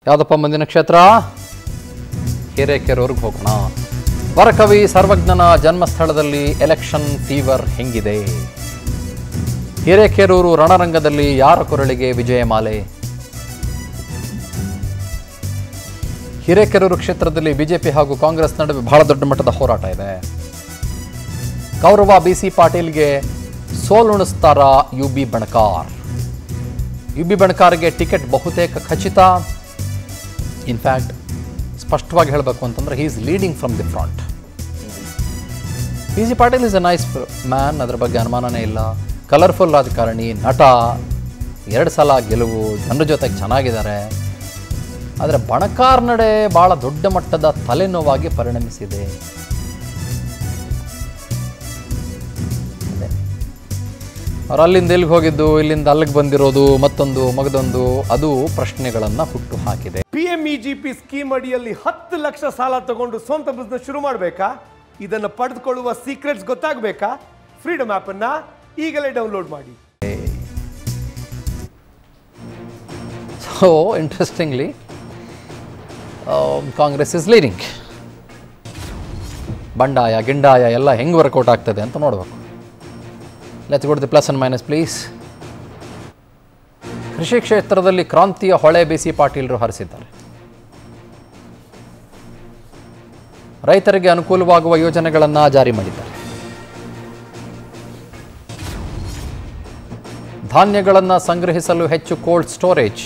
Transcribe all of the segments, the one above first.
ಯಾವುದಪ್ಪ ಮುಂದಿನ ಕ್ಷೇತ್ರ ಹಿರೇಕೆರೂರಿಗೆ ಹೋಗೋಣ ವರಕವಿ ಸರ್ವಜ್ಞನ ಜನ್ಮಸ್ಥಳದಲ್ಲಿ ಎಲೆಕ್ಷನ್ ಫೀವರ್ ಹೆಂಗಿದೆ ಹಿರೇಕೆರೂರು ರಣರಂಗದಲ್ಲಿ ಯಾರ ಕೊರಳಿಗೆ ವಿಜಯಮಾಲೆ ಹಿರೇಕೆರೂರು ಕ್ಷೇತ್ರದಲ್ಲಿ ಬಿಜೆಪಿ ಹಾಗೂ ಕಾಂಗ್ರೆಸ್ ನಡುವೆ ಬಹಳ ದೊಡ್ಡ ಮಟ್ಟದ ಹೋರಾಟ ಇದೆ ಕೌರವ ಬಿ ಸಿ ಪಾಟೀಲ್ಗೆ ಸೋಲುಣಿಸ್ತಾರ U B Banakar U B ಬಣಕಾರ್ಗೆ ಟಿಕೆಟ್ ಬಹುತೇಕ ಖಚಿತ ಇನ್ಫ್ಯಾಕ್ಟ್ ಸ್ಪಷ್ಟವಾಗಿ ಹೇಳಬೇಕು ಅಂತಂದ್ರೆ he is leading from the front B C Patil is a nice man ಅದ್ರ ಬಗ್ಗೆ ಅನುಮಾನನೇ ಇಲ್ಲ ಕಲರ್ಫುಲ್ ರಾಜಕಾರಣಿ ನಟ ಎರಡು ಸಲ ಗೆಲುವು ಜನರ ಜೊತೆಗೆ ಚೆನ್ನಾಗಿದ್ದಾರೆ ಆದರೆ ಬಣಕಾರ್ ನಡೆ ಭಾಳ ದೊಡ್ಡ ಮಟ್ಟದ ತಲೆನೋವಾಗಿ ಪರಿಣಮಿಸಿದೆ ಅದೇ. ಅವ್ರು ಅಲ್ಲಿಂದ ಎಲ್ಲಿಗೆ ಹೋಗಿದ್ದು ಇಲ್ಲಿಂದ ಅಲ್ಲಿಗೆ ಬಂದಿರೋದು ಮತ್ತೊಂದು ಮಗದೊಂದು ಅದು ಪ್ರಶ್ನೆಗಳನ್ನು ಹುಟ್ಟು ಹಾಕಿದೆ P M E G P scheme ಅಡಿಯಲ್ಲಿ ಹತ್ತು ಲಕ್ಷ ಸಾಲ ತಗೊಂಡು ಸ್ವಂತ ಬಿಸ್ನೆಸ್ ಶುರು ಮಾಡಬೇಕಾ ಇದನ್ನು ಪಡೆದುಕೊಳ್ಳುವ ಸೀಕ್ರೆಟ್ಸ್ ಗೊತ್ತಾಗಬೇಕಾ ಫ್ರೀಡಮ್ ಆ್ಯಪನ್ನು ಈಗಲೇ ಡೌನ್ಲೋಡ್ ಮಾಡಿ so interestingly Congress is leading ಬಂಡಾಯ ಗಿಂಡಾಯ ಎಲ್ಲ ಹೆಂಗೆ ವರ್ಕೌಟ್ ಆಗ್ತದೆ ಅಂತ ನೋಡಬೇಕು let's good the plus and minus please ಕೃಷಿ ಕ್ಷೇತ್ರದಲ್ಲಿ ಕ್ರಾಂತಿಯ ಹೊಳೆ ಬಿಸಿ ಪಾಟೀಲರು ಹರಿಸಿದ್ದಾರೆ ರೈತರಿಗೆ ಅನುಕೂಲವಾಗುವ ಯೋಜನೆಗಳನ್ನು ಜಾರಿ ಮಾಡಿದ್ದಾರೆ ಧಾನ್ಯಗಳನ್ನು ಸಂಗ್ರಹಿಸಲು ಹೆಚ್ಚು ಕೋಲ್ಡ್ ಸ್ಟೋರೇಜ್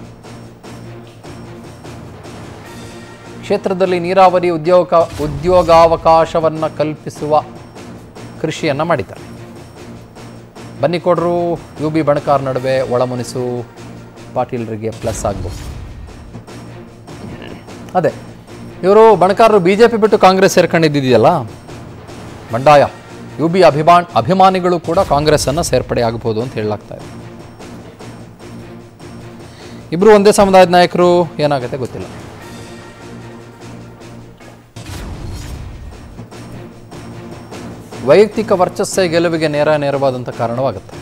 ಕ್ಷೇತ್ರದಲ್ಲಿ ನೀರಾವರಿ ಉದ್ಯೋಗ ಉದ್ಯೋಗಾವಕಾಶವನ್ನು ಕಲ್ಪಿಸುವ ಕೃಷಿಯನ್ನು ಮಾಡಿದ್ದಾರೆ ಬನ್ನಿಕೊಡ್ರು ಯು ಬಿ ಬಣಕಾರ್ ನಡುವೆ ಒಳಮುನಿಸು ಪಾಟೀಲರಿಗೆ ಪ್ಲಸ್ ಆಗ್ಬೋದು ಅದೇ ಇವರು ಬಣಕಾರರು ಬಿ ಜೆ ಪಿ ಬಿಟ್ಟು ಕಾಂಗ್ರೆಸ್ ಸೇರ್ಕೊಂಡಿದ್ದಿದೆಯಲ್ಲ ಬಂಡಾಯ ಯು ಬಿ ಅಭಿಮಾನ್ ಅಭಿಮಾನಿಗಳು ಕೂಡ ಕಾಂಗ್ರೆಸ್ಸನ್ನು ಸೇರ್ಪಡೆ ಆಗಬಹುದು ಅಂತ ಹೇಳಲಾಗ್ತಾ ಇದೆ ಇಬ್ಬರು ಒಂದೇ ಸಮುದಾಯದ ನಾಯಕರು ಏನಾಗುತ್ತೆ ಗೊತ್ತಿಲ್ಲ ವೈಯಕ್ತಿಕ ವರ್ಚಸ್ಸೇ ಗೆಲುವಿಗೆ ನೇರ ನೇರವಾದಂಥ ಕಾರಣವಾಗುತ್ತೆ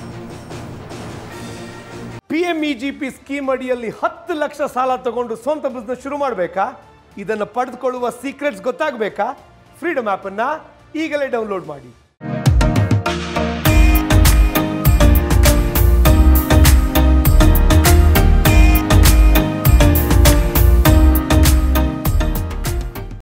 P M E G P scheme ಅಡಿಯಲ್ಲಿ ಹತ್ತು ಲಕ್ಷ ಸಾಲ ತಗೊಂಡು ಸ್ವಂತ ಬಿಸ್ನೆಸ್ ಶುರು ಮಾಡಬೇಕಾ ಇದನ್ನು ಪಡೆದುಕೊಳ್ಳುವ ಸೀಕ್ರೆಟ್ಸ್ ಗೊತ್ತಾಗಬೇಕಾ ಫ್ರೀಡಮ್ ಆ್ಯಪನ್ನು ಈಗಲೇ ಡೌನ್ಲೋಡ್ ಮಾಡಿ